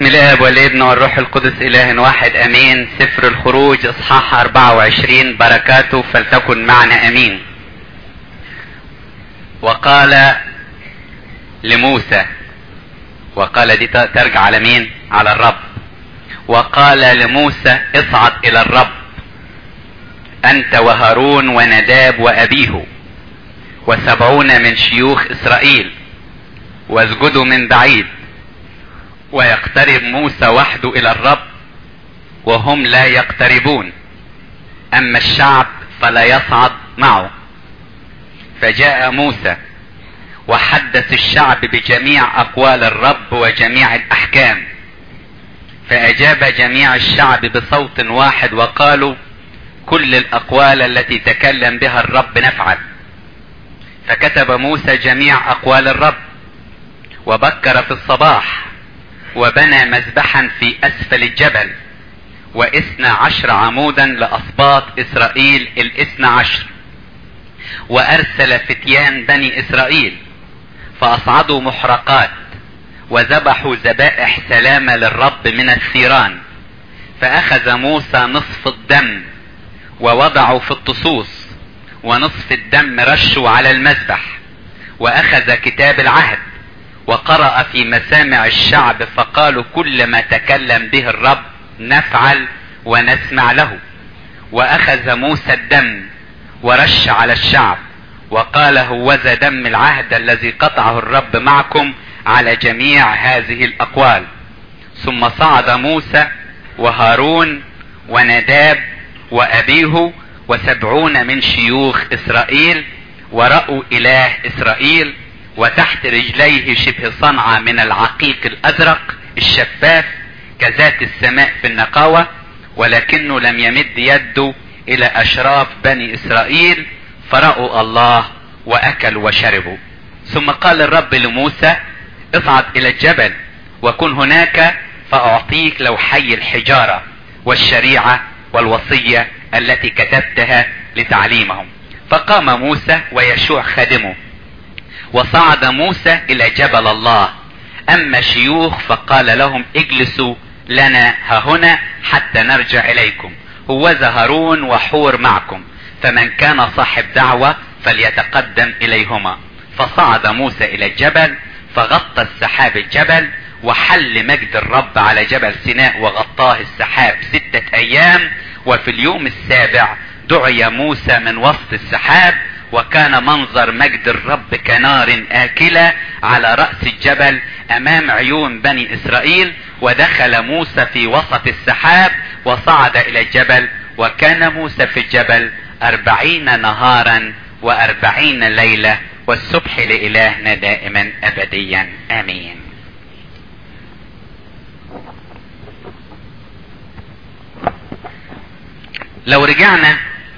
باسم الاب والابن والروح القدس اله واحد امين سفر الخروج اصحاح 24 بركاته فلتكن معنا امين وقال لموسى وقال دي ترجع على مين على الرب وقال لموسى اصعد الى الرب انت وهارون ونداب وابيه وسبعون من شيوخ اسرائيل واسجدوا من بعيد ويقترب موسى وحده الى الرب وهم لا يقتربون اما الشعب فلا يصعد معه فجاء موسى وحدث الشعب بجميع اقوال الرب وجميع الاحكام فاجاب جميع الشعب بصوت واحد وقالوا كل الاقوال التي تكلم بها الرب نفعل فكتب موسى جميع اقوال الرب وبكر في الصباح وبنى مذبحا في اسفل الجبل واثنى عشر عمودا لاسباط اسرائيل الاثنى عشر وارسل فتيان بني اسرائيل فاصعدوا محرقات وذبحوا ذبائح سلامة للرب من الثيران فاخذ موسى نصف الدم ووضعوا في الطصوص ونصف الدم رشوا على المذبح واخذ كتاب العهد وقرأ في مسامع الشعب فقالوا كل ما تكلم به الرب نفعل ونسمع له واخذ موسى الدم ورش على الشعب وقال هوذا دم العهد الذي قطعه الرب معكم على جميع هذه الاقوال ثم صعد موسى وهارون ونداب وابيه وسبعون من شيوخ اسرائيل ورأوا اله اسرائيل وتحت رجليه شبه صنعة من العقيق الازرق الشفاف كذات السماء في النقاوة ولكنه لم يمد يده الى اشراف بني اسرائيل فرأوا الله واكلوا وشربوا ثم قال الرب لموسى اصعد الى الجبل وكن هناك فاعطيك لوحي الحجارة والشريعة والوصية التي كتبتها لتعليمهم فقام موسى ويشوع خادمه وصعد موسى الى جبل الله اما شيوخ فقال لهم اجلسوا لنا هنا حتى نرجع اليكم هوذا هارون وحور معكم فمن كان صاحب دعوة فليتقدم اليهما فصعد موسى الى الجبل فغطى السحاب الجبل وحل مجد الرب على جبل سيناء وغطاه السحاب ستة ايام وفي اليوم السابع دعي موسى من وسط السحاب وكان منظر مجد الرب كنار آكلة على رأس الجبل أمام عيون بني إسرائيل ودخل موسى في وسط السحاب وصعد إلى الجبل وكان موسى في الجبل أربعين نهارا وأربعين ليلة والصبح لإلهنا دائما أبديا آمين لو رجعنا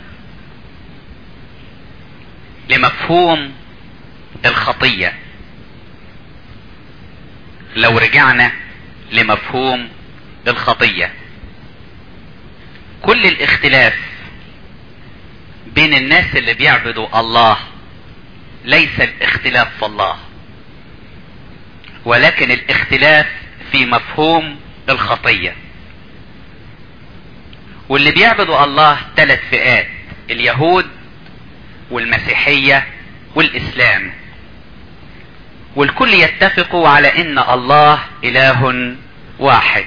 لمفهوم الخطية لو رجعنا لمفهوم الخطية كل الاختلاف بين الناس اللي بيعبدوا الله ليس الاختلاف في الله ولكن الاختلاف في مفهوم الخطية واللي بيعبدوا الله ثلاث فئات اليهود والمسيحية والاسلام والكل يتفقوا على ان الله اله واحد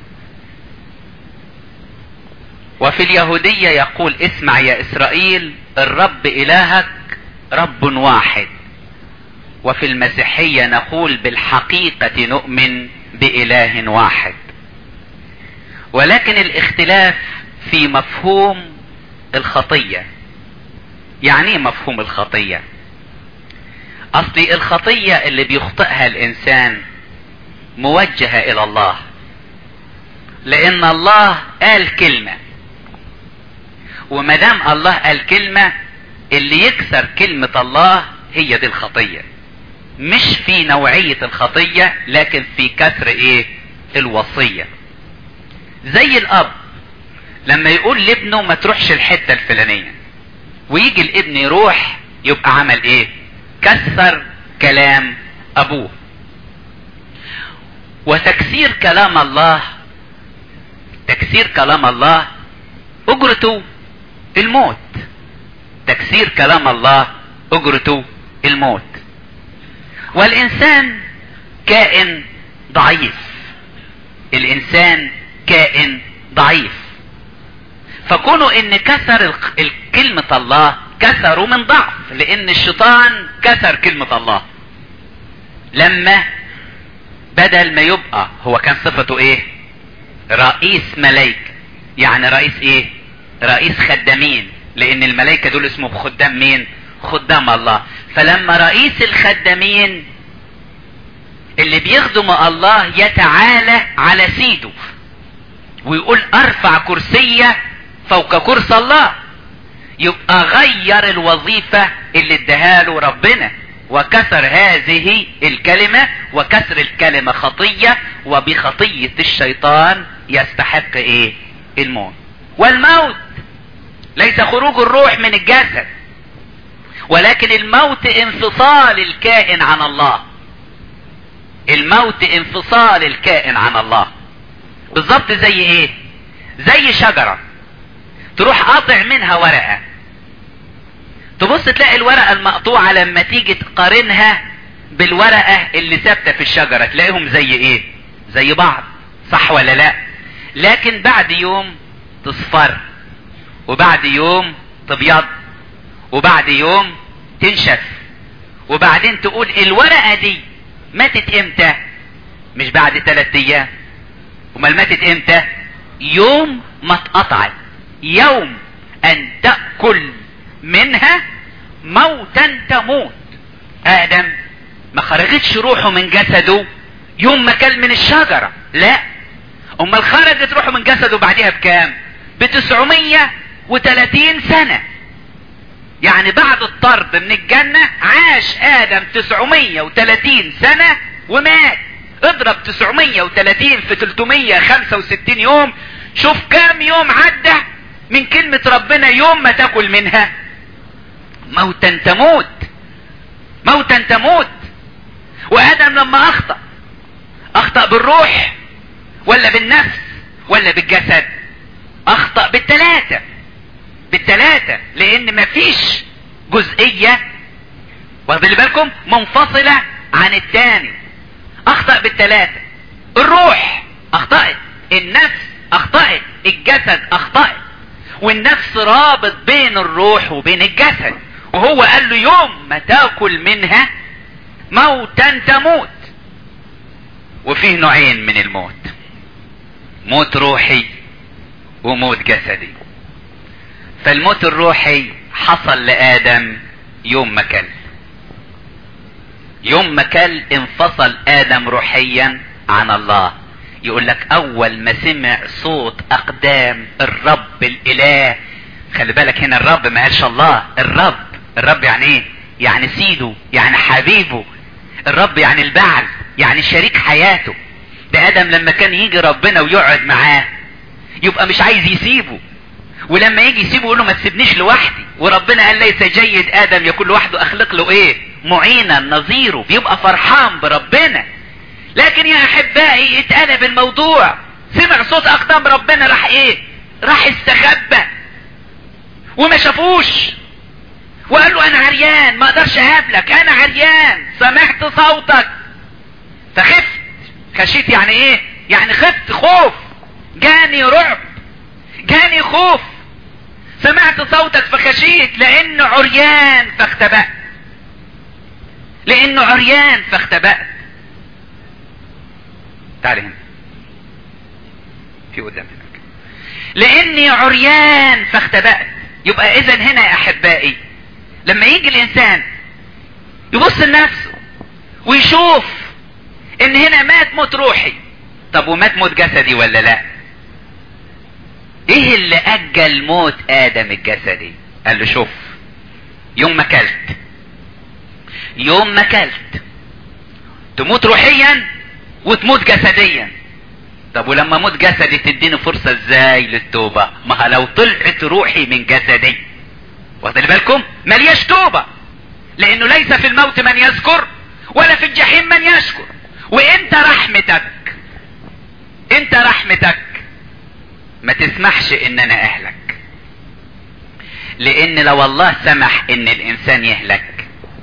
وفي اليهودية يقول اسمع يا اسرائيل الرب الهك رب واحد وفي المسيحية نقول بالحقيقة نؤمن بإله واحد ولكن الاختلاف في مفهوم الخطيه يعني ايه مفهوم الخطية اصلي الخطية اللي بيخطئها الانسان موجهة الى الله لان الله قال كلمة ومدام الله قال كلمة اللي يكسر كلمة الله هي دي الخطية مش في نوعية الخطية لكن في كسر ايه الوصية زي الاب لما يقول لابنه ما تروحش الحتة الفلانية ويجي الابن يروح يبقى عمل ايه كسر كلام ابوه وتكسير كلام الله تكسير كلام الله اجرته الموت تكسير كلام الله اجرته الموت والانسان كائن ضعيف الانسان كائن ضعيف فكونوا ان كسر كلمة الله كسروا من ضعف لان الشيطان كسر كلمة الله لما بدل ما يبقى هو كان صفته ايه رئيس ملايكة يعني رئيس ايه رئيس خدامين لان الملائكة دول اسمهم خدام مين خدام الله فلما رئيس الخدامين اللي بيخدموا الله يتعالى على سيده ويقول ارفع كرسية فوق كرسي الله يبقى غير الوظيفة اللي اداها له ربنا وكسر هذه الكلمة وكسر الكلمة خطية وبخطية الشيطان يستحق ايه الموت والموت ليس خروج الروح من الجسد ولكن الموت انفصال الكائن عن الله الموت انفصال الكائن عن الله بالظبط زي ايه زي شجرة تروح قاطع منها ورقة تبص تلاقي الورقة المقطوعة لما تيجي تقارنها بالورقة اللي ثابتة في الشجرة تلاقيهم زي ايه زي بعض صح ولا لا لكن بعد يوم تصفر وبعد يوم تبيض وبعد يوم تنشف وبعدين تقول الورقة دي ماتت امتى مش بعد ثلاث ايام امال ماتت امتى يوم ما اتقطعت يوم ان تأكل منها موتا تموت ادم ما خرجتش روحه من جسده يوم ما كل من الشجرة لا امال خرجت روحه من جسده بعدها بكام بتسعمية وتلاتين سنة يعني بعد الطرد من الجنة عاش ادم تسعمية وتلاتين سنة ومات اضرب تسعمية وتلاتين في تلتمية خمسة وستين يوم شوف كام يوم عدى من كلمة ربنا يوم ما تاكل منها موتا تموت موتا تموت وادم لما اخطأ اخطأ بالروح ولا بالنفس ولا بالجسد اخطأ بالتلاتة بالتلاتة لان مفيش جزئية واخدين بالكم منفصلة عن التاني اخطأ بالتلاتة الروح اخطأت النفس اخطأت الجسد اخطأت والنفس رابط بين الروح وبين الجسد وهو قال له يوم ما تاكل منها موتا تموت وفيه نوعين من الموت موت روحي وموت جسدي فالموت الروحي حصل لآدم يوم ما كل يوم ما كل انفصل آدم روحيا عن الله يقول لك اول ما سمع صوت اقدام الرب الاله خلي بالك هنا الرب ما قالش الله الرب الرب يعني ايه يعني سيده يعني حبيبه الرب يعني البعل يعني شريك حياته ده ادم لما كان يجي ربنا ويقعد معاه يبقى مش عايز يسيبه ولما يجي يسيبه يقول له ما تسيبنيش لوحدي وربنا قال ليس جيد ادم يكون لوحده اخلق له ايه معينا نظيره بيبقى فرحان بربنا لكن يا احبائي اتقلب الموضوع سمع صوت اقدام ربنا راح ايه راح استخبى وما شافوش وقال له انا عريان ما اقدرش اقابلك انا عريان سمعت صوتك فخفت خشيت يعني ايه يعني خفت خوف جاني رعب جاني خوف سمعت صوتك فخشيت لانه عريان فاختبأت لانه عريان فاختبأت تعالي هنا في قدام هناك لاني عريان فاختبأت يبقى اذا هنا يا احبائي لما يجي الانسان يبص لنفسه ويشوف ان هنا مات موت روحي طب ومات موت جسدي ولا لا ايه اللي اجل موت ادم الجسدي قال له شوف يوم ما كلت يوم ما كلت تموت روحيا وتموت جسديا طب ولما اموت جسدي تديني فرصة ازاي للتوبة ما لو طلعت روحي من جسدي واخدين بالكم ملياش توبة لانه ليس في الموت من يذكر ولا في الجحيم من يشكر وانت رحمتك انت رحمتك ما تسمحش ان انا اهلك لان لو الله سمح ان الانسان يهلك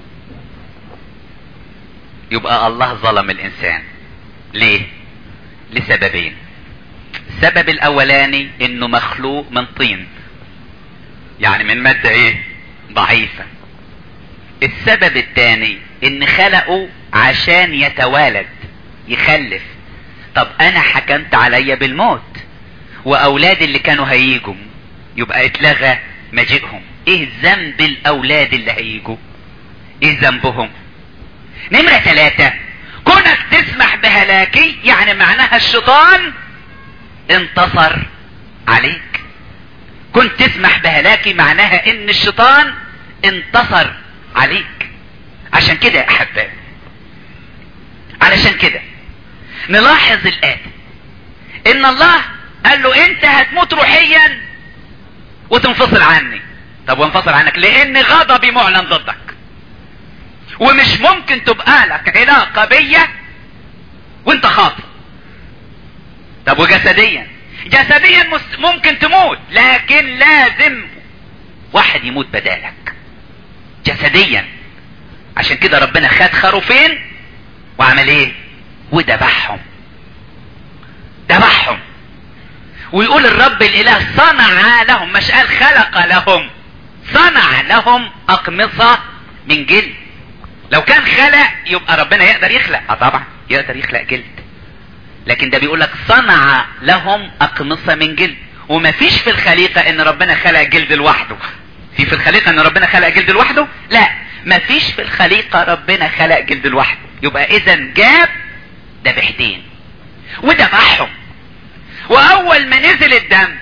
يبقى الله ظلم الانسان ليه لسببين السبب الاولاني انه مخلوق من طين يعني من مادة ايه ضعيفة السبب الثاني ان خلقه عشان يتوالد يخلف طب انا حكمت عليا بالموت واولادي اللي كانوا هيجوا يبقى اتلغى مجيئهم ايه ذنب الاولاد اللي هيجوا ايه ذنبهم نمرة ثلاثة كونك تسمح بهلاكي يعني معناها الشيطان انتصر عليك كنت تسمح بهلاكي معناها ان الشيطان انتصر عليك عشان كده يا احبائي علشان كده نلاحظ الآتي ان الله قال له انت هتموت روحيا وتنفصل عني طب وانفصل عنك لان غضبي معلن ضدك ومش ممكن تبقى لك علاقة بيا وانت خاطئ طب وجسديا جسديا ممكن تموت لكن لازم واحد يموت بدالك جسديا عشان كده ربنا خد خروفين وعمل ايه وذبحهم ذبحهم ويقول الرب الاله صنع لهم مش قال خلق لهم صنع لهم اقمصة من جلد لو كان خلق يبقى ربنا يقدر يخلق اه طبعا يقدر يخلق جلد لكن ده بيقول لك صنع لهم اقمصة من جلد ومفيش في الخليقة ان ربنا خلق جلد لوحده في في الخليقة ان ربنا خلق جلد لوحده لا مفيش في الخليقة ربنا خلق جلد لوحده يبقى اذا جاب ذبحتين وذبحهم واول ما نزل الدم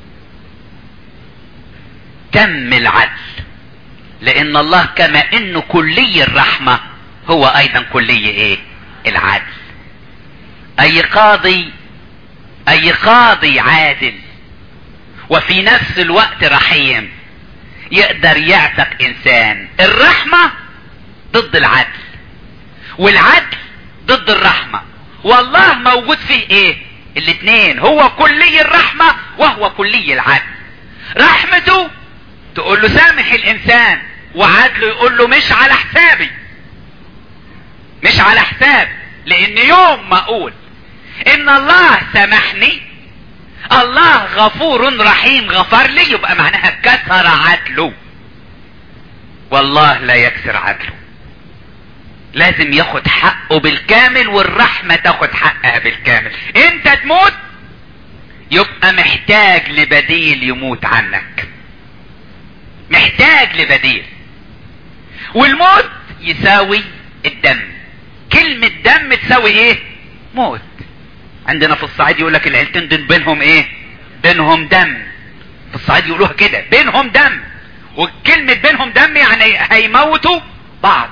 تم العدل لان الله كما انه كلي الرحمة هو ايضا كلي ايه العدل اي قاضي اي قاضي عادل وفي نفس الوقت رحيم يقدر يعتق انسان الرحمة ضد العدل والعدل ضد الرحمة والله موجود فيه ايه الاثنين هو كلي الرحمة وهو كلي العدل رحمته تقول له سامح الانسان وعدله يقول له مش على حسابي مش على حساب لان يوم ما اقول ان الله سامحني الله غفور رحيم غفر لي يبقى معناها كسر عدله والله لا يكسر عدله لازم ياخد حقه بالكامل والرحمة تاخد حقها بالكامل انت تموت يبقى محتاج لبديل يموت عنك محتاج لبديل والموت يساوي الدم كلمة دم تساوي ايه موت عندنا في الصعيد يقول لك العيلتين دول بينهم ايه بينهم دم في الصعيد يقولوها كده بينهم دم وكلمة بينهم دم يعني هيموتوا بعض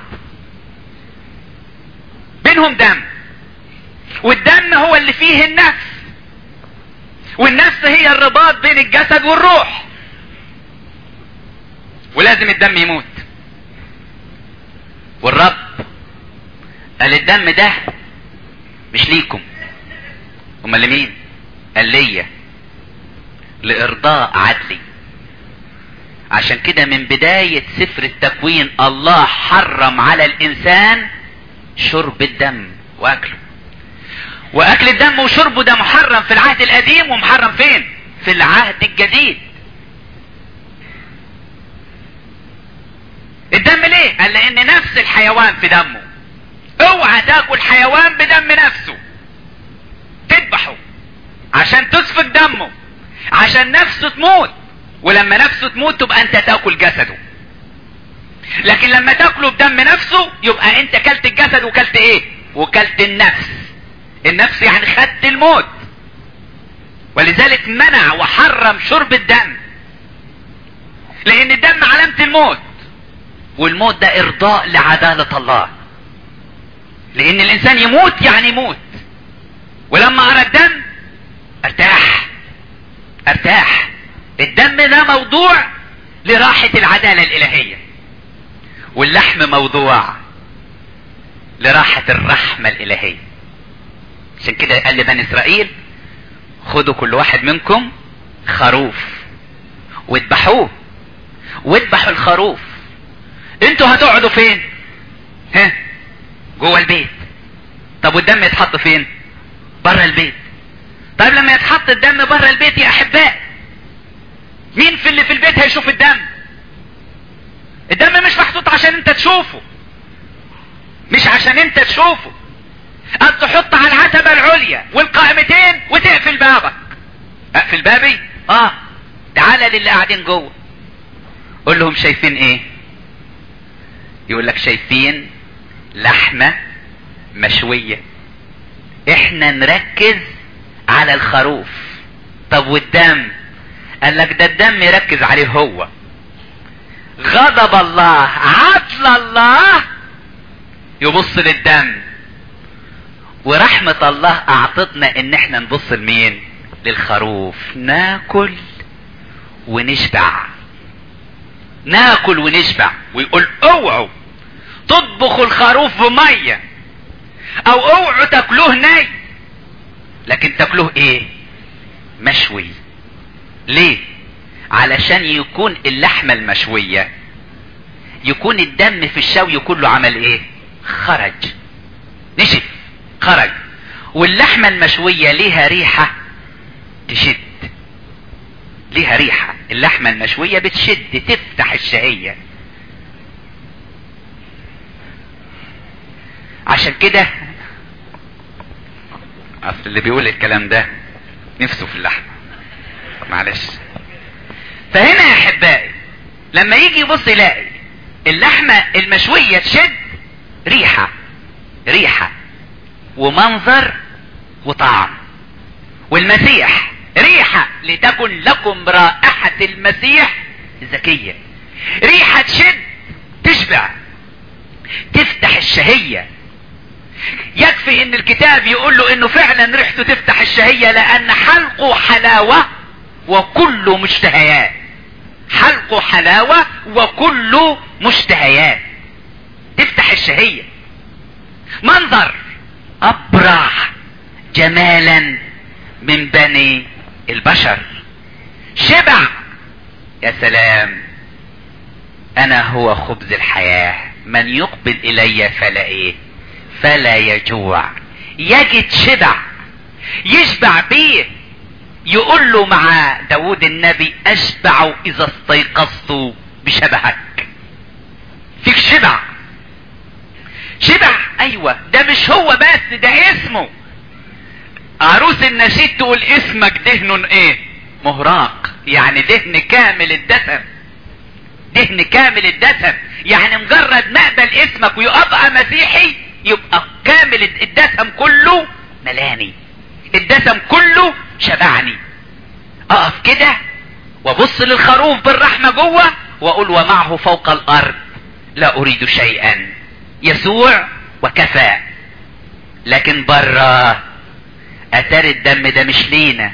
بينهم دم والدم هو اللي فيه النفس والنفس هي الرباط بين الجسد والروح ولازم الدم يموت والرب قال الدم ده مش ليكم امال لمين قال ليا لارضاء عدلي عشان كده من بداية سفر التكوين الله حرم على الانسان شرب الدم واكله واكل الدم وشربه ده محرم في العهد القديم ومحرم فين في العهد الجديد الدم ليه قال لان نفس الحيوان في دمه اوعى تاكل حيوان بدم نفسه تذبحه عشان تسفك دمه عشان نفسه تموت ولما نفسه تموت تبقى انت تاكل جسده لكن لما تاكله بدم نفسه يبقى انت كلت الجسد وكلت ايه وكلت النفس النفس يعني خدت الموت ولذلك منع وحرم شرب الدم لان الدم علامة الموت والموت ده ارضاء لعدالة الله لان الانسان يموت يعني يموت ولما ارى الدم ارتاح ارتاح الدم ده موضوع لراحة العدالة الالهية واللحم موضوع لراحة الرحمة الالهية عشان كده قال لبني اسرائيل خدوا كل واحد منكم خروف واذبحوه واذبحوا الخروف انتوا هتقعدوا فين ها جوه البيت طب والدم يتحط فين بره البيت طيب لما يتحط الدم بره البيت يا احباء مين في اللي في البيت هيشوف الدم الدم مش محطوط عشان انت تشوفه مش عشان انت تشوفه ان تحط على العتبة العليا والقائمتين وتقفل بابك اقفل بابي اه تعالى للي قاعدين جوه قول لهم شايفين ايه يقول لك شايفين لحمة مشوية احنا نركز على الخروف طب والدم قال لك ده الدم يركز عليه هو غضب الله عدل الله يبص للدم ورحمة الله اعطتنا ان احنا نبص لمين للخروف ناكل ونشبع ناكل ونشبع ويقول اوعوا تطبخوا الخروف بمية او اوعوا تاكلوه ني لكن تاكلوه ايه مشوي ليه علشان يكون اللحمة المشوية يكون الدم في الشوي كله عمل ايه خرج نشف خرج واللحمة المشوية ليها ريحة تشد ليها ريحة اللحمة المشوية بتشد تفتح الشهية عشان كده اصل اللي بيقول الكلام ده نفسه في اللحمة معلش فهنا يا احبائي لما يجي يبص يلاقي اللحمة المشوية تشد ريحة ريحة ومنظر وطعم والمسيح ريحة لتكن لكم رائحة المسيح زكية ريحة تشد تشبع تفتح الشهية يكفي ان الكتاب يقول له انه فعلا ريحته تفتح الشهية لان حلقه حلاوة وكله مشتهيات حلقه حلاوة وكله مشتهيات تفتح الشهية منظر ابرع جمالا من بني البشر شبع يا سلام انا هو خبز الحياة من يقبل الي فلا ايه فلا يجوع يجد شبع يشبع بيه يقول له مع داود النبي اشبع اذا استيقظت بشبهك فيك شبع شبع ايوه ده مش هو بس ده اسمه عروس النشيد تقول اسمك دهن ايه مهراق يعني دهن كامل الدسم دهن كامل الدسم يعني مجرد ما اقبل اسمك ويبقى مسيحي يبقى كامل الدسم كله ملاني الدسم كله شبعني اقف كده وابص للخروف بالرحمة جوه واقول ومعه فوق الارض لا اريد شيئا يسوع وكفى لكن بره اتار الدم ده مش لينا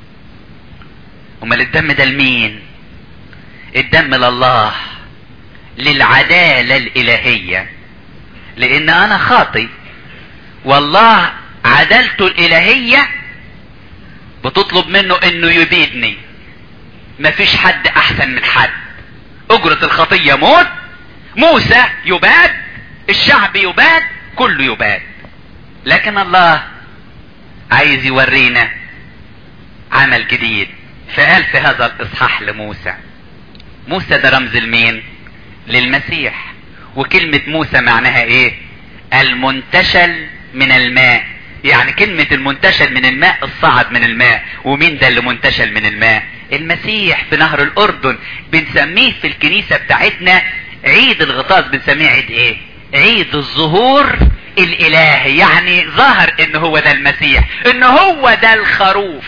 امال الدم ده لمين الدم لله للعدالة الالهية لان انا خاطي والله عدالته الالهية بتطلب منه انه يبيدني مفيش حد احسن من حد اجرة الخطية موت موسى يباد الشعب يباد كله يباد لكن الله عايز يورينا عمل جديد فقال في هذا الاصحاح لموسى موسى ده رمز لمين للمسيح وكلمة موسى معناها ايه المنتشل من الماء يعني كلمة المنتشل من الماء الصعد من الماء ومين ده اللي منتشل من الماء المسيح في نهر الاردن بنسميه في الكنيسة بتاعتنا عيد الغطاس بنسميه عيد ايه عيد الظهور الالهي يعني ظهر ان هو ده المسيح ان هو ده الخروف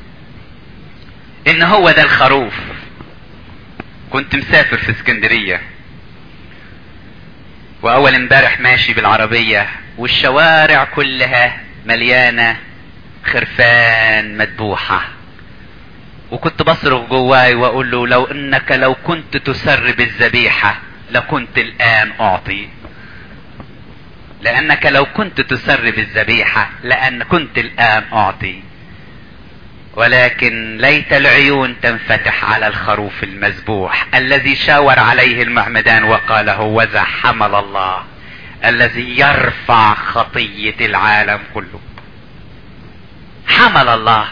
ان هو ده الخروف كنت مسافر في اسكندرية واول امبارح ماشي بالعربية والشوارع كلها مليانة خرفان مذبوحة وكنت بصرخ جواي واقول له لو انك لو كنت تسر بالذبيحة لكنت الان اعطي لانك لو كنت تسر بالذبيحة لان كنت الان اعطي ولكن ليت العيون تنفتح على الخروف المذبوح الذي شاور عليه المعمدان وقال هوذا حمل الله الذي يرفع خطية العالم كله حمل الله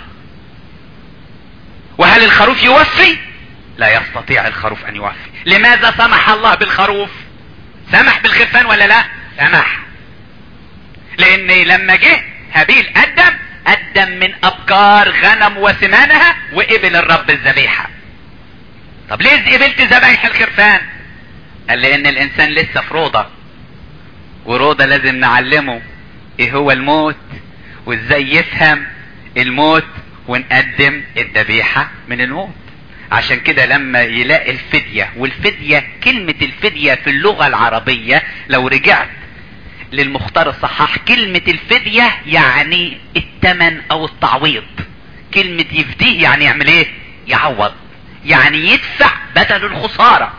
وهل الخروف يوفي لا يستطيع الخروف ان يوفي لماذا سمح الله بالخروف سمح بالخرفان ولا لا سمح لان لما جه هابيل قدم قدم من ابكار غنم وسمانها وقبل الرب الذبيحة طب ليه قبلت ذبايح الخرفان قال لان الانسان لسه في روضة وروضة لازم نعلمه ايه هو الموت وازاي يفهم الموت ونقدم الذبيحة من الموت عشان كده لما يلاقي الفدية والفدية كلمة الفدية في اللغة العربية لو رجعت للمختار الصحاح كلمة الفدية يعني التمن او التعويض كلمة يفديه يعني يعمل ايه يعوض يعني يدفع بدل الخسارة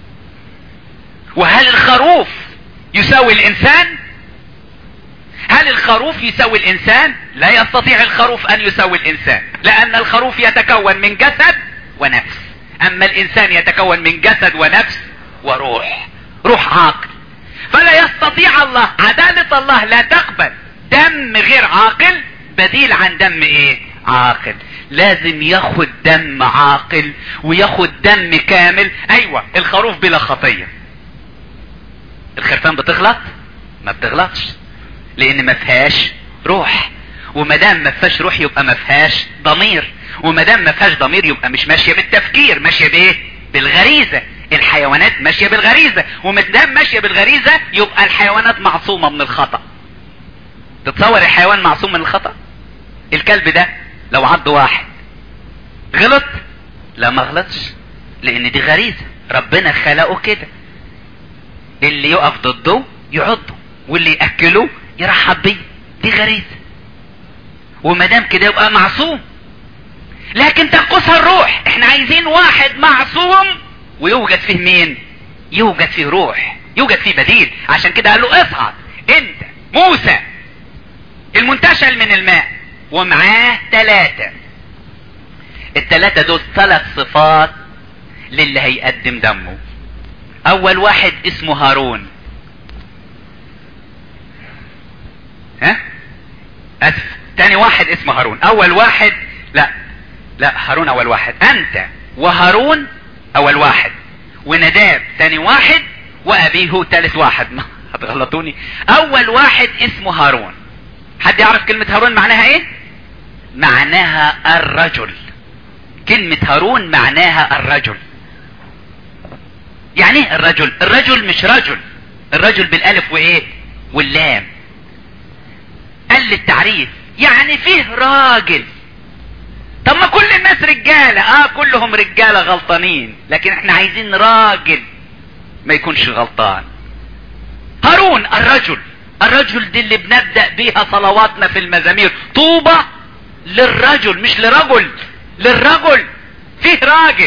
وهل الخروف يساوي الانسان هل الخروف يساوي الانسان لا يستطيع الخروف ان يساوي الانسان لان الخروف يتكون من جسد ونفس اما الانسان يتكون من جسد ونفس وروح روح عاقل فلا يستطيع الله عدالة الله لا تقبل دم غير عاقل بديل عن دم ايه عاقل لازم ياخد دم عاقل وياخد دم كامل ايوه الخروف بلا خطية الخرفان بتغلط ما بتغلطش لان ما فيهاش روح وما دام ما فيهاش روح يبقى ما فيهاش ضمير وما دام ما فيهاش ضمير يبقى مش ماشيه بالتفكير ماشيه بايه بالغريزه الحيوانات ماشيه بالغريزه وما دام ماشيه بالغريزه يبقى الحيوانات معصومه من الخطا تتصور الحيوان معصوم من الخطا الكلب ده لو عض واحد غلط لا ما غلطش لان دي غريزه ربنا خلقه كده اللي يقف ضده يعضه واللي ياكله يرحب بيه دي غريزه وما دام كده يبقى معصوم لكن تنقصها الروح احنا عايزين واحد معصوم ويوجد فيه مين يوجد فيه روح يوجد فيه بديل عشان كده قال له اصعد انت موسى المنتشل من الماء ومعاه ثلاثة الثلاثة دول ثلاث صفات للي هيقدم دمه اول واحد اسمه هارون ها اسف تاني واحد اسمه هارون اول واحد لا لا هارون اول واحد انت وهارون اول واحد ونداب تاني واحد وابيه تالت واحد ما هتغلطوني اول واحد اسمه هارون حد يعرف كلمة هارون معناها ايه معناها الرجل كلمة هارون معناها الرجل يعني ايه الرجل الرجل مش رجل الرجل بالالف وايه واللام قال للتعريف يعني فيه راجل طب ما كل الناس رجالة اه كلهم رجالة غلطانين لكن احنا عايزين راجل ما يكونش غلطان هارون الرجل الرجل دي اللي بنبدأ بيها صلواتنا في المزامير طوبى للرجل مش لرجل للرجل فيه راجل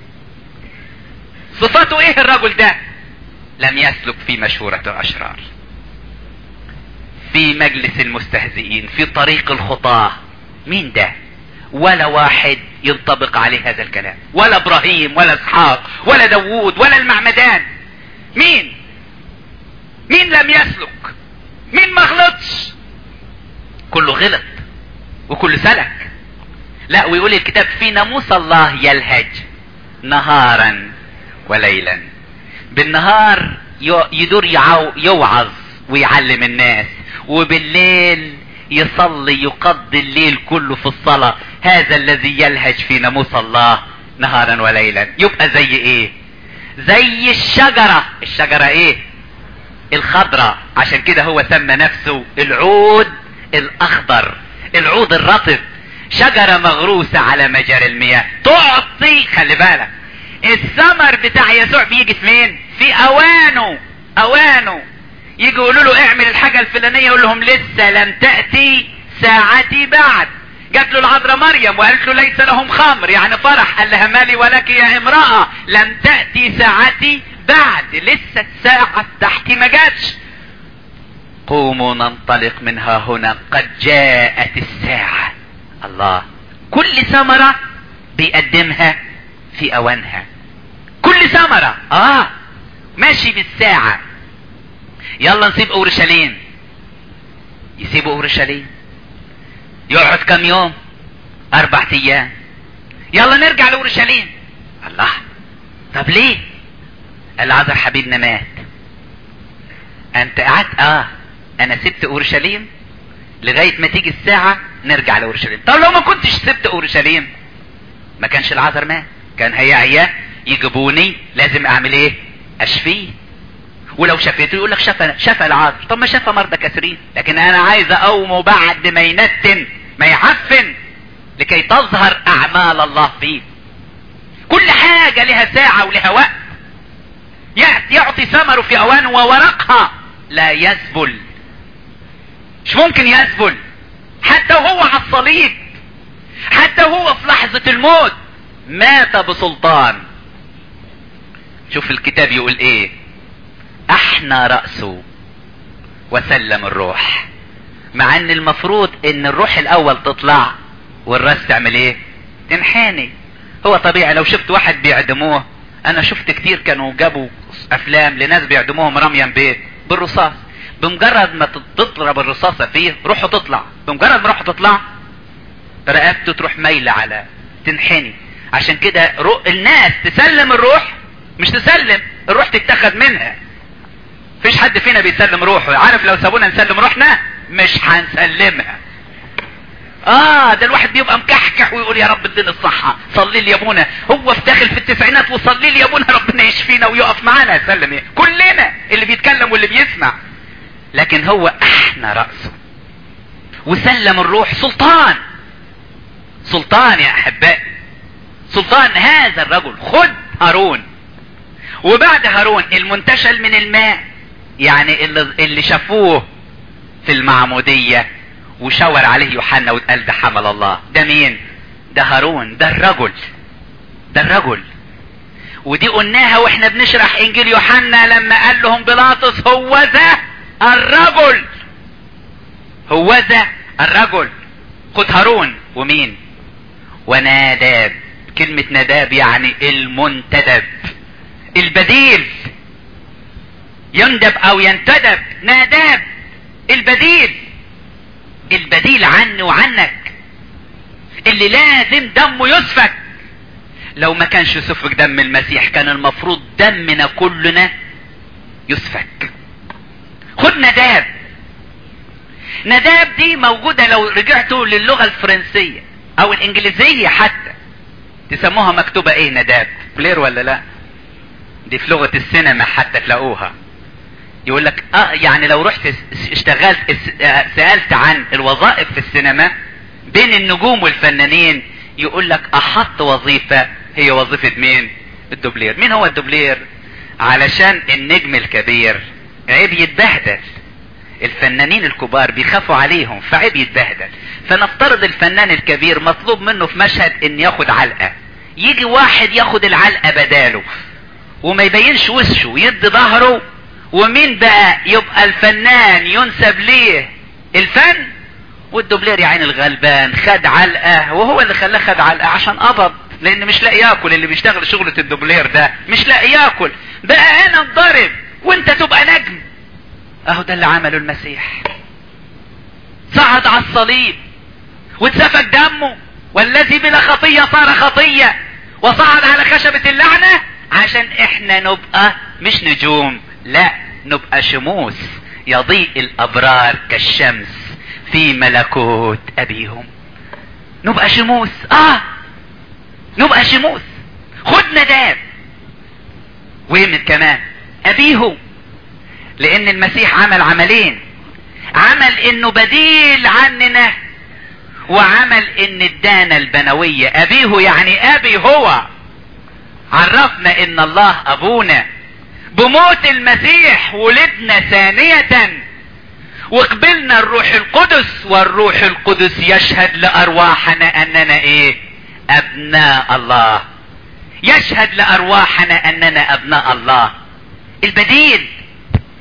صفاته ايه الرجل ده لم يسلك في مشورة الاشرار في مجلس المستهزئين في طريق الخطاة مين ده ولا واحد ينطبق عليه هذا الكلام ولا ابراهيم ولا اسحاق ولا داوود ولا المعمدان مين مين لم يسلك مين ما غلطش كله غلط وكله سلك لا ويقول الكتاب في ناموس الله يلهج نهارا وليلا بالنهار يدور يعو يوعظ ويعلم الناس وبالليل يصلي يقضي الليل كله في الصلاة هذا الذي يلهج في ناموس الله نهارا وليلا يبقى زي ايه زي الشجرة الشجرة ايه الخضرة عشان كده هو سمى نفسه العود الاخضر العود الرطب شجرة مغروسة على مجاري المياه تعطي خلي بالك الثمر بتاع يسوع بيجي في مين في اوانه اوانه يجي يقولوا له اعمل الحاجة الفلانية يقول لهم لسه لم تأتي ساعتي بعد جات له العذراء مريم وقالت له ليس لهم خمر يعني فرح قال لها مالي ولك يا امرأة لم تأتي ساعتي بعد لسه الساعة تحتي ما جاتش قوموا ننطلق منها هنا قد جاءت الساعة الله كل ثمرة بيقدمها في اوانها كل ثمرة اه ماشي بالساعة يلا نسيب اورشليم يسيبوا اورشليم يقعد كم يوم اربع ايام يلا نرجع لاورشليم الله طب ليه العذر حبيبنا مات انت قعدت اه انا سبت اورشليم لغاية ما تيجي الساعة نرجع لاورشليم طب لو ما كنتش سبت اورشليم ما كانش العذر مات كان هيعيا يجيبوني لازم اعمل ايه اشفيه ولو شفيته يقول لك شفى شفى العذر طب ما شفى مرضى كثيرين لكن انا عايز اقومه بعد ما ينتن ما يعفن لكي تظهر اعمال الله فيه كل حاجة لها ساعة ولها وقت يعطي ثمره في اوانه وورقها لا يذبل مش ممكن يذبل حتى وهو على الصليب حتى وهو في لحظة الموت مات بسلطان شوف الكتاب يقول ايه احنى رأسه وسلم الروح مع ان المفروض ان الروح الاول تطلع والراس تعمل ايه تنحني هو طبيعي لو شفت واحد بيعدموه انا شفت كتير كانوا جابوا افلام لناس بيعدموهم رميا بيت بالرصاص بمجرد ما تضرب الرصاصة فيه روحه تطلع بمجرد ما روحه تطلع رقبته تروح مايلة على تنحني عشان كده رو... الناس تسلم الروح مش تسلم الروح تتخذ منها فيش حد فينا بيسلم روحه عارف لو سابونا نسلم روحنا مش هنسلمها اه ده الواحد بيبقى مكحكح ويقول يا رب اديني الصحة صلي لي يا ابونا هو في داخل في التسعينات وصلي لي يا ابونا ربنا يشفينا ويقف معانا يسلم ايه كلنا اللي بيتكلم واللي بيسمع لكن هو احنى رأسه وسلم الروح سلطان سلطان يا احبائي سلطان هذا الرجل خد هارون وبعد هارون المنتشل من الماء يعني اللي, اللي شافوه في المعمودية وشاور عليه يوحنا وقال ده حمل الله ده مين ده هارون ده الرجل ده الرجل ودي قلناها واحنا بنشرح انجيل يوحنا لما قال لهم بيلاطس هو ذا الرجل هو ذا الرجل خد هارون ومين وناداب كلمة نداب يعني المنتدب البديل يندب او ينتدب ناداب البديل البديل عني وعنك اللي لازم دمه يسفك لو ما كانش يسفك دم المسيح كان المفروض دمنا كلنا يسفك خد نداب نداب دي موجودة لو رجعتوا للغة الفرنسية او الانجليزية حتى تسموها مكتوبة ايه نداب بلير ولا لا دي في لغة السينما حتى تلاقوها يقول لك اه يعني لو رحت اشتغلت سألت عن الوظائف في السينما بين النجوم والفنانين يقول لك احط وظيفة هي وظيفة مين الدوبلير مين هو الدوبلير علشان النجم الكبير عيب يتبهدل الفنانين الكبار بيخافوا عليهم فعيب يتبهدل فنفترض الفنان الكبير مطلوب منه في مشهد ان ياخد علقة يجي واحد ياخد العلقة بداله وما يبينش وشه يدي ظهره ومين بقى يبقى الفنان ينسب ليه الفن والدوبلير يا عين الغلبان خد علقة وهو اللي خلاه خد علقة عشان قبض لان مش لاقي ياكل اللي بيشتغل شغلة الدوبلير ده مش لاقي ياكل بقى انا اتضرب وانت تبقى نجم اهو ده اللي عمله المسيح صعد على الصليب واتسفك دمه والذي بلا خطية صار خطية وصعد على خشبة اللعنة عشان احنا نبقى مش نجوم لا نبقى شموس يضيء الابرار كالشمس في ملكوت ابيهم نبقى شموس اه نبقى شموس خد نداب ومن كمان ابيهم لان المسيح عمل عملين عمل انه بديل عننا وعمل ان ادانا البنوية ابيه يعني ابي هو عرفنا ان الله ابونا بموت المسيح ولدنا ثانية وقبلنا الروح القدس والروح القدس يشهد لارواحنا اننا ايه ابناء الله يشهد لارواحنا اننا ابناء الله البديل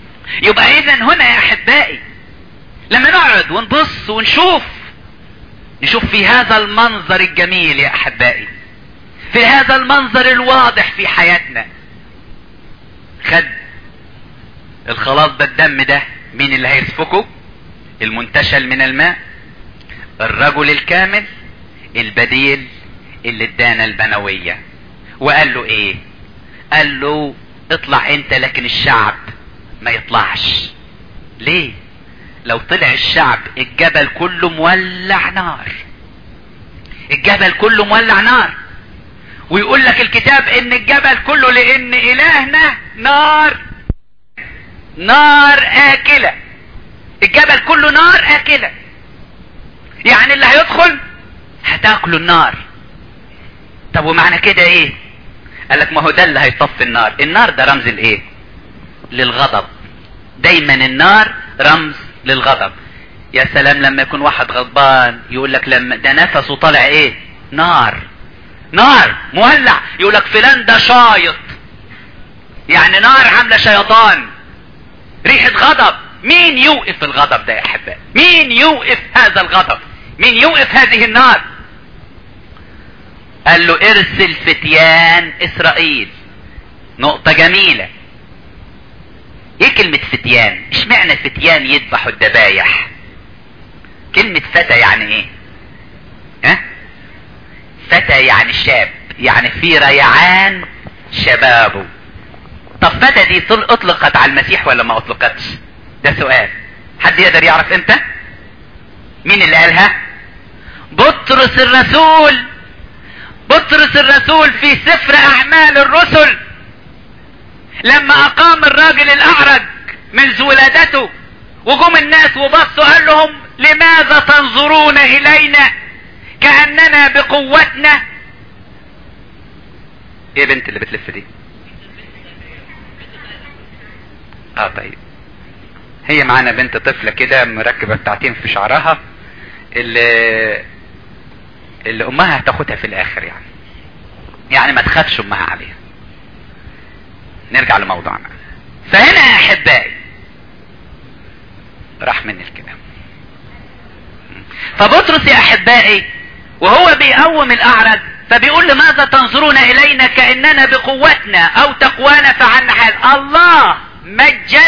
يبقى اذا هنا يا احبائي لما نقعد ونبص ونشوف نشوف في هذا المنظر الجميل يا احبائي في هذا المنظر الواضح في حياتنا خد الخلاص ده الدم ده مين اللي هيسفكه المنتشل من الماء الرجل الكامل البديل اللي ادانا البنوية وقال له ايه قال له اطلع انت لكن الشعب ما يطلعش ليه لو طلع الشعب الجبل كله مولع نار الجبل كله مولع نار ويقول لك الكتاب ان الجبل كله لان الهنا نار نار اكلة الجبل كله نار اكلة يعني اللي هيدخل هتاكله النار طب ومعنى كده ايه قال لك ما هو ده اللي هيطفي النار النار ده رمز الايه للغضب دايما النار رمز للغضب يا سلام لما يكون واحد غضبان يقول لك لما ده نفسه طالع ايه نار نار مولع يقول لك فلان ده شايط يعني نار عامله شيطان ريحه غضب مين يوقف الغضب ده يا احبائي مين يوقف هذا الغضب مين يوقف هذه النار قال له ارسل فتيان اسرائيل نقطة جميلة ايه كلمة فتيان اشمعنى فتيان يذبحوا الذبايح كلمة فتى يعني ايه ها فتى يعني شاب يعني في ريعان شبابه طب فتى دي اطلقت على المسيح ولا ما اطلقتش ده سؤال حد يقدر يعرف امتى مين اللي قالها بطرس الرسول بطرس الرسول في سفر اعمال الرسل لما اقام الراجل الاعرج منذ ولادته وجم الناس وبصوا قال لهم لماذا تنظرون الينا كاننا بقوتنا ايه بنت اللي بتلف دي اه طيب هي معانا بنت طفلة كده مركبة بتاعتين في شعرها اللي اللي امها هتاخدها في الاخر يعني يعني ما تخافش امها عليها نرجع لموضوعنا فهنا يا احبائي راح مني الكلام فبطرس يا احبائي وهو بيقوم الاعرج فبيقول لماذا تنظرون الينا كاننا بقوتنا او تقوانا فعلنا حال الله مجد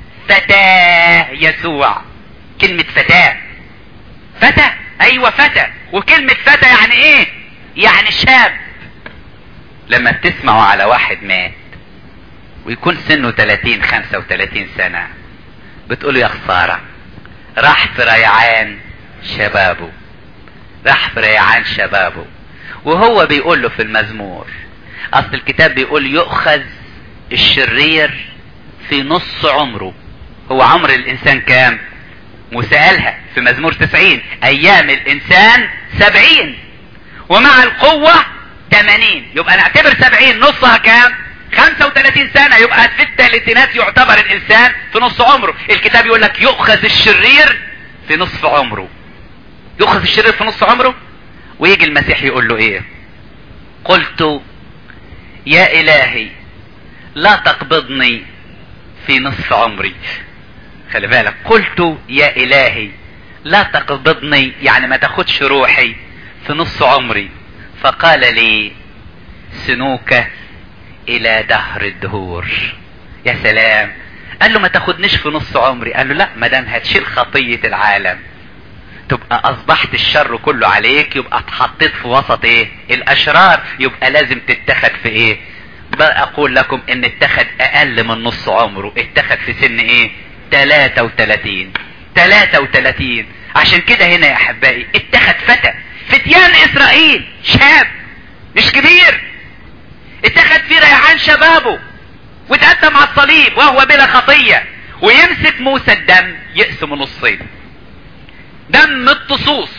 فتاه يسوع كلمة فتاه فتى ايوه فتى وكلمة فتى يعني ايه يعني شاب لما تسمعوا على واحد مات ويكون سنه 30 35 سنة بتقولوا يا خسارة راح في ريعان شبابه راح في ريعان شبابه وهو بيقول له في المزمور اصل الكتاب بيقول يؤخذ الشرير في نص عمره هو عمر الانسان كام وسألها في مزمور تسعين ايام الانسان سبعين ومع القوة تمانين يبقى نعتبر سبعين نصها كام خمسة وثلاثين سنة يبقى في الثلاثينات يعتبر الانسان في نص عمره الكتاب يقول لك يؤخذ الشرير في نصف عمره يؤخذ الشرير في نص عمره ويجي المسيح يقول له ايه قلت يا الهي لا تقبضني في نصف عمري خلي بالك قلت يا الهي لا تقبضني يعني ما تاخدش روحي في نص عمري فقال لي سنوك الى دهر الدهور يا سلام قال له ما تاخدنيش في نص عمري قال له لا ما دام هتشيل خطية العالم تبقى اصبحت الشر كله عليك يبقى اتحطيت في وسط ايه الاشرار يبقى لازم تتخذ في ايه بقى اقول لكم ان اتخذ اقل من نص عمره اتخذ في سن ايه 33 33 عشان كده هنا يا احبائي اتخذ فتى فتيان اسرائيل شاب مش كبير اتخذ في ريعان شبابه واتقدم على الصليب وهو بلا خطية ويمسك موسى الدم يقسم نصين دم الطصوص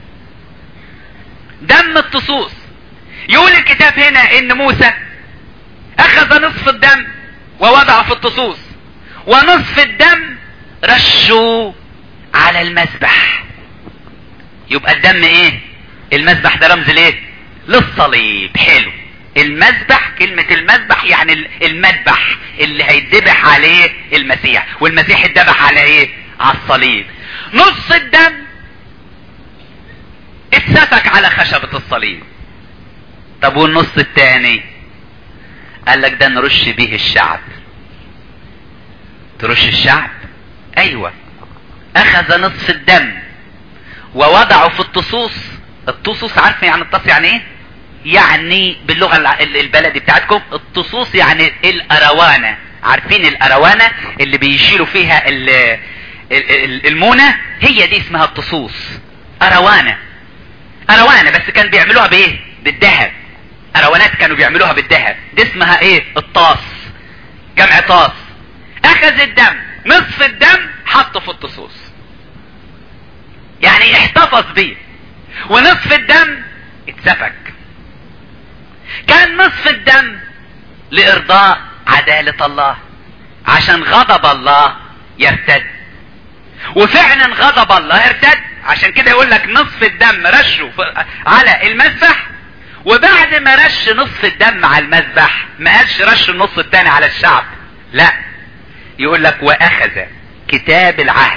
دم الطصوص يقول الكتاب هنا ان موسى اخذ نصف الدم ووضع في الطصوص ونصف الدم رشوا على المذبح يبقى الدم ايه المذبح ده رمز ليه للصليب حلو المذبح كلمة المذبح يعني المذبح اللي هيتذبح عليه المسيح والمسيح اتذبح على ايه على الصليب نص الدم اتسفك على خشبة الصليب طب والنص التاني قال لك ده نرش به الشعب ترش الشعب ايوه اخذ نصف الدم ووضعه في الطصوص الطصوص عارفه يعني الطص يعني ايه يعني باللغه البلدي بتاعتكم الطصوص يعني الاروانه عارفين الاروانه اللي بيشيلوا فيها المونه هي دي اسمها الطصوص اروانه اروانه بس كان بيعملوها بايه بالذهب اروانات كانوا بيعملوها بالذهب دي اسمها ايه الطاس جمع طاس اخذ الدم نصف الدم حطه في الطصوص يعني احتفظ بيه ونصف الدم اتسفك كان نصف الدم لارضاء عدالة الله عشان غضب الله يرتد وفعلا غضب الله ارتد عشان كده يقول لك نصف الدم رشه على المذبح وبعد ما رش نصف الدم على المذبح ما قالش رش النص التاني على الشعب لا يقول لك واخذ كتاب العهد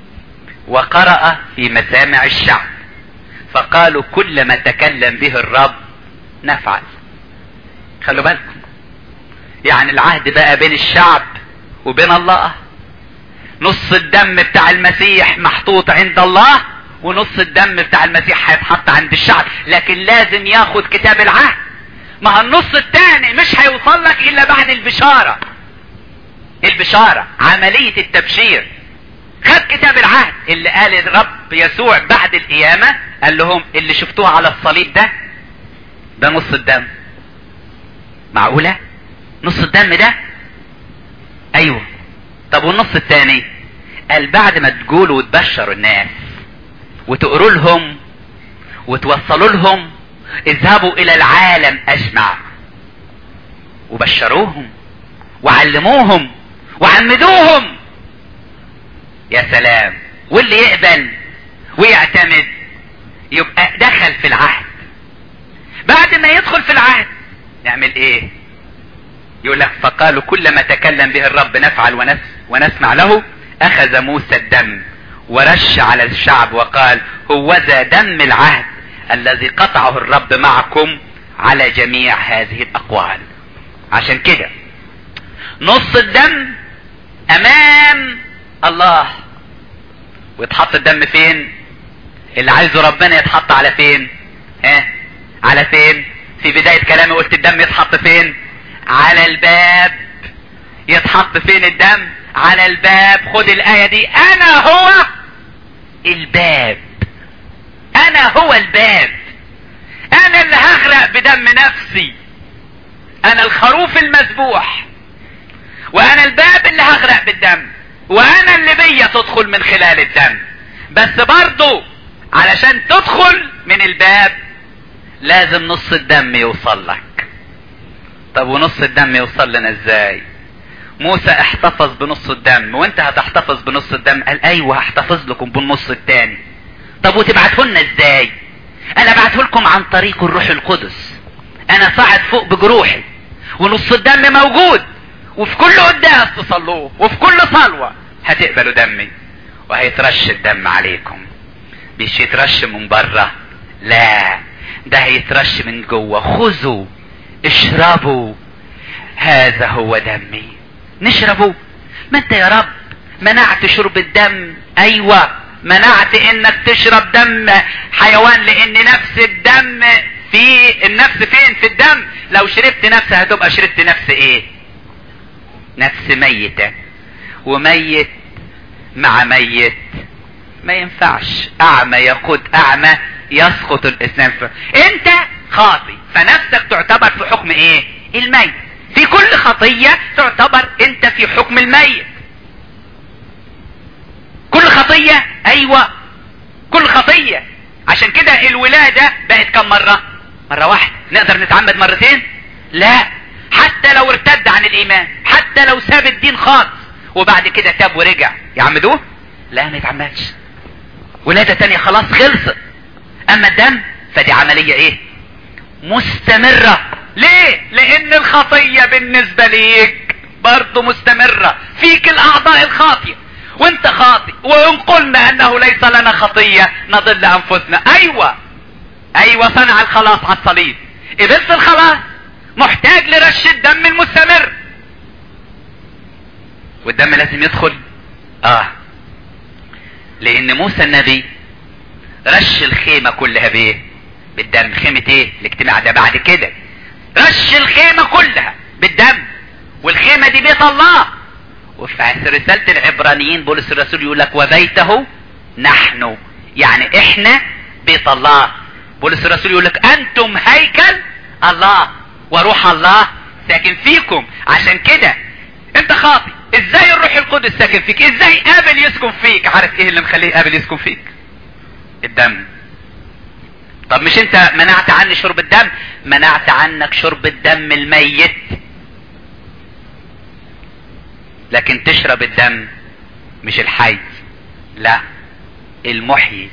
وقرأ في مسامع الشعب فقالوا كل ما تكلم به الرب نفعل خلوا بالكم يعني العهد بقى بين الشعب وبين الله نص الدم بتاع المسيح محطوط عند الله ونص الدم بتاع المسيح هيتحط عند الشعب لكن لازم ياخد كتاب العهد ما النص التاني مش هيوصل لك الا بعد البشارة البشارة عملية التبشير خد كتاب العهد اللي قال الرب يسوع بعد القيامة قال لهم اللي شفتوه على الصليب ده ده نص الدم معقولة نص الدم ده ايوه طب والنص الثاني قال بعد ما تقولوا وتبشروا الناس وتقروا لهم وتوصلوا لهم اذهبوا الى العالم اجمع وبشروهم وعلموهم وعمدوهم يا سلام واللي يقبل ويعتمد يبقى دخل في العهد بعد ما يدخل في العهد نعمل ايه يقول لك فقالوا كل ما تكلم به الرب نفعل ونس ونسمع له اخذ موسى الدم ورش على الشعب وقال هوذا دم العهد الذي قطعه الرب معكم على جميع هذه الاقوال عشان كده نص الدم امام الله ويتحط الدم فين اللي عايزه ربنا يتحط على فين ها على فين في بداية كلامي قلت الدم يتحط فين على الباب يتحط فين الدم على الباب خد الآية دي أنا هو الباب أنا هو الباب أنا اللي هغرق بدم نفسي أنا الخروف المذبوح وأنا الباب اللي هغرق بالدم وأنا اللي بيا تدخل من خلال الدم بس برضو علشان تدخل من الباب لازم نص الدم يوصل لك طب ونص الدم يوصل لنا ازاي موسى احتفظ بنص الدم وانت هتحتفظ بنص الدم قال ايوه هحتفظ لكم بالنص التاني طب وتبعته لنا ازاي انا بعته لكم عن طريق الروح القدس انا صاعد فوق بجروحي ونص الدم موجود وفي كل قداس تصلوه وفي كل صلوة هتقبلوا دمي وهيترش الدم عليكم مش يترش من بره لا ده هيترش من جوه خذوا اشربوا هذا هو دمي نشربه ما انت يا رب منعت شرب الدم ايوه منعت انك تشرب دم حيوان لان نفس الدم في النفس فين في الدم لو شربت نفس هتبقى شربت نفس ايه نفس ميتة وميت مع ميت ما ينفعش اعمى يقود اعمى يسقط الاسلام في انت خاطي فنفسك تعتبر في حكم ايه الميت في كل خطية تعتبر انت في حكم الميت كل خطية ايوه كل خطية عشان كده الولادة بقت كم مرة مرة واحدة نقدر نتعمد مرتين لا حتى لو ارتد عن الايمان حتى لو ساب الدين خالص وبعد كده تاب ورجع يعمدوه لا ما يتعمدش ولادة تانية خلاص خلصت اما الدم فدي عملية ايه مستمرة ليه لان الخطية بالنسبة ليك برضو مستمرة فيك الاعضاء الخاطئة وانت خاطئ وان قلنا انه ليس لنا خطية نضل انفسنا ايوه ايوه صنع الخلاص على الصليب قبلت الخلاص محتاج لرش الدم المستمر والدم لازم يدخل اه لان موسى النبي رش الخيمة كلها بايه بالدم خيمة ايه الاجتماع ده بعد كده رش الخيمة كلها بالدم والخيمة دي بيت الله وفي رسالة العبرانيين بولس الرسول يقول لك وبيته نحن يعني احنا بيت الله بولس الرسول يقول لك انتم هيكل الله وروح الله ساكن فيكم عشان كده انت خاطي ازاي الروح القدس ساكن فيك ازاي قابل يسكن فيك عارف ايه اللي مخليه قابل يسكن فيك الدم طب مش انت منعت عني شرب الدم منعت عنك شرب الدم الميت لكن تشرب الدم مش الحي لا المحيي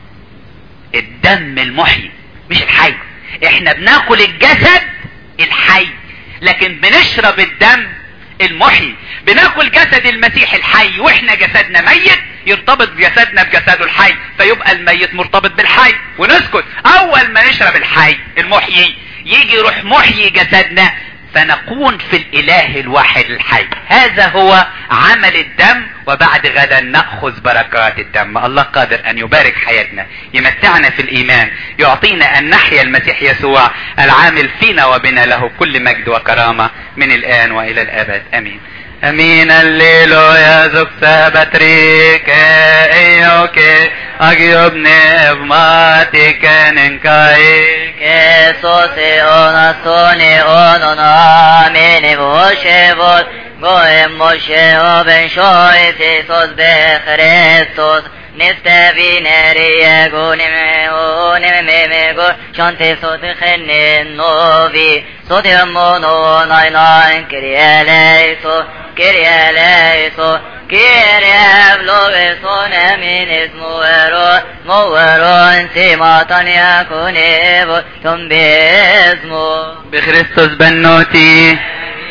الدم المحيي مش الحي احنا بناكل الجسد الحي لكن بنشرب الدم المحيي بناكل جسد المسيح الحي واحنا جسدنا ميت يرتبط جسدنا بجسده الحي فيبقى الميت مرتبط بالحي ونسكت اول ما نشرب الحي المحيي يجي يروح محيي جسدنا فنكون في الاله الواحد الحي هذا هو عمل الدم وبعد غدا ناخذ بركات الدم الله قادر ان يبارك حياتنا يمتعنا في الايمان يعطينا ان نحيا المسيح يسوع العامل فينا وبنا له كل مجد وكرامه من الان والى الابد امين امين الليلو يا زوج سابتريك ايوك اجيب نفماتي كان كاي Jesús ona soni onona meni voshevot goem moshe oben shoy Jesús be Christus niste vinerie gunim unim meme go shante sot khennen novi sot mono nai nai kirieleito kirieleito Kyrie vlogeson emin ismuero moveron simatan yakunevo tumbezmo بخريستوس بنوتي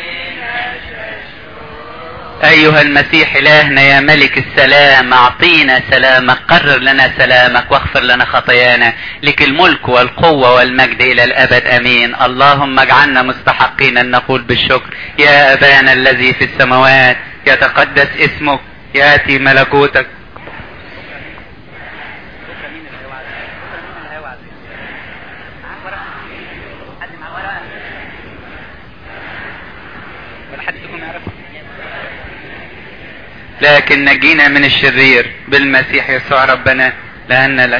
ايها المسيح الهنا يا ملك السلام اعطينا سلامك قرر لنا سلامك واغفر لنا خطايانا لك الملك والقوة والمجد الى الابد امين اللهم اجعلنا مستحقين ان نقول بالشكر يا ابانا الذي في السماوات يتقدس اسمك ياتي ملكوتك لكن نجينا من الشرير بالمسيح يسوع ربنا لأن لك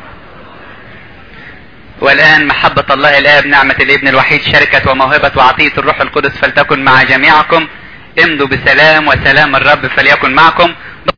والآن محبة الله الآب نعمة الابن الوحيد شركة وموهبة وعطية الروح القدس فلتكن مع جميعكم امضوا بسلام وسلام الرب فليكن معكم